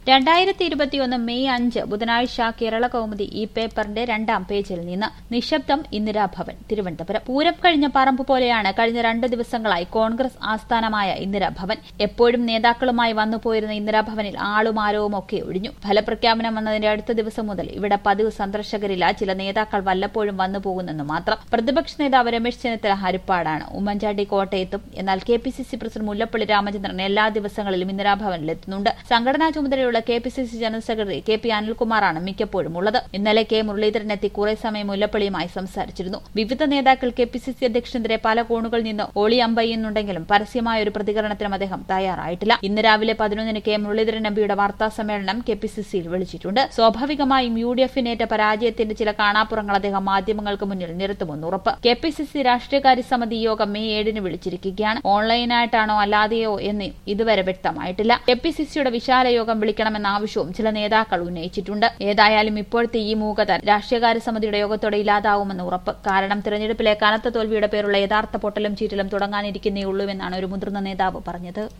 രണ്ടായിരത്തി ഇരുപത്തിയൊന്ന് മെയ് അഞ്ച് ബുധനാഴ്ച കേരള കൗമുദി ഈ പേപ്പറിന്റെ രണ്ടാം പേജിൽ നിന്ന് നിശബ്ദം ഇന്ദിരാഭവൻ തിരുവനന്തപുരം പൂരം കഴിഞ്ഞ പറമ്പ് പോലെയാണ് കഴിഞ്ഞ രണ്ട് ദിവസങ്ങളായി കോൺഗ്രസ് ആസ്ഥാനമായ ഇന്ദിരാഭവൻ എപ്പോഴും നേതാക്കളുമായി വന്നുപോയിരുന്ന ഇന്ദിരാഭവനിൽ ആളും ആരവും ഒക്കെ ഒഴിഞ്ഞു ഫലപ്രഖ്യാപനം വന്നതിന്റെ അടുത്ത ദിവസം മുതൽ ഇവിടെ പതിവ് സന്ദർശകരില്ല ചില നേതാക്കൾ വല്ലപ്പോഴും വന്നു പോകുന്നെന്ന് മാത്രം പ്രതിപക്ഷ നേതാവ് രമേശ് ചെന്നിത്തല ഹരിപ്പാടാണ് ഉമ്മൻചാണ്ടി കോട്ടയത്തും എന്നാൽ K P C C president Mullappally Ramachandran എല്ലാ ദിവസങ്ങളിലും ഇന്ദിരാഭവനിലെത്തുന്നുണ്ട് സംഘടനാ ചുമതലയുള്ള K P C C general secretary K P അനിൽകുമാറാണ് മിക്കപ്പോഴും ഉള്ളത് ഇന്നലെ കെ മുരളീധരൻ എത്തി കുറെ സമയം മുല്ലപ്പള്ളിയുമായി സംസാരിച്ചിരുന്നു വിവിധ നേതാക്കൾ കെ പി സി സി അധ്യക്ഷനെതിരെ പല കോണുകളിൽ നിന്ന് ഒളി അമ്പയ്യുന്നുണ്ടെങ്കിലും പരസ്യമായ ഒരു പ്രതികരണത്തിനും അദ്ദേഹം തയ്യാറായിട്ടില്ല ഇന്ന് രാവിലെ പതിനൊന്നിന് കെ മുരളീധരൻ എംപിയുടെ വാർത്താ സമ്മേളനം കെ പി സി സിയിൽ വിളിച്ചിട്ടുണ്ട് സ്വാഭാവികമായും യു ഡി എഫിനേറ്റ പരാജയത്തിന്റെ ചില കാണാപ്പുറങ്ങൾ അദ്ദേഹം മാധ്യമങ്ങൾക്ക് മുന്നിൽ നിരത്തുമെന്ന് ഉറപ്പ് കെ പി സി സി രാഷ്ട്രീയകാര്യ സമിതി യോഗം മെയ് ഏഴിന് വിളിച്ചിരിക്കുകയാണ് ഓൺലൈനായിട്ടാണോ അല്ലാതെയോ എന്ന് ഇതുവരെ വ്യക്തമായിട്ടില്ല കെ പി സി സിയുടെ വിശാല യോഗം വിളിക്കണമെന്ന ആവശ്യവും ചില നേതാക്കൾ ഉന്നയിച്ചിട്ടുണ്ട് ഏതായാലും ഇപ്പോഴത്തെ ഈ മൂകത രാഷ്ട്രീയകാര്യ സമിതിയുടെ യോഗത്തോടെ ഇല്ലാതാവുമെന്ന് ഉറപ്പ് കാരണം തിരഞ്ഞെടുപ്പിലെ കനത്ത തോൽവിയുടെ പേരുള്ള യഥാർത്ഥ പൊട്ടലും ചീറ്റലും തുടങ്ങാനിരിക്കുന്നേയുള്ളൂവെന്നാണ് ഒരു മുതിർന്ന നേതാവ് പറഞ്ഞത്